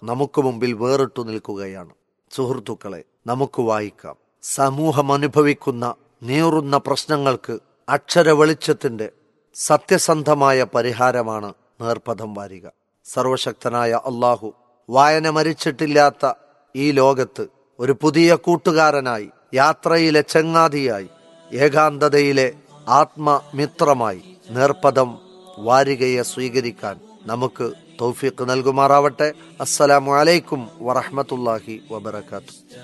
നമുക്ക് മുമ്പിൽ വേറിട്ടു നിൽക്കുകയാണ് സുഹൃത്തുക്കളെ നമുക്ക് വായിക്കാം സമൂഹം അനുഭവിക്കുന്ന നീറുന്ന പ്രശ്നങ്ങൾക്ക് അക്ഷര വെളിച്ചത്തിന്റെ സത്യസന്ധമായ പരിഹാരമാണ് നേർപ്പഥം വാരിക സർവശക്തനായ അള്ളാഹു വായന മരിച്ചിട്ടില്ലാത്ത ഈ ലോകത്ത് ഒരു പുതിയ കൂട്ടുകാരനായി യാത്രയിലെ ചങ്ങാതിയായി ഏകാന്തതയിലെ ആത്മമിത്രമായി നേർപ്പദം വാരികയെ സ്വീകരിക്കാൻ നമുക്ക് തൗഫീഖ് നൽകുമാറാവട്ടെ അസ്സലാമു അലൈക്കും വറഹ്മത്തുള്ളാഹി വബറകാതുഹു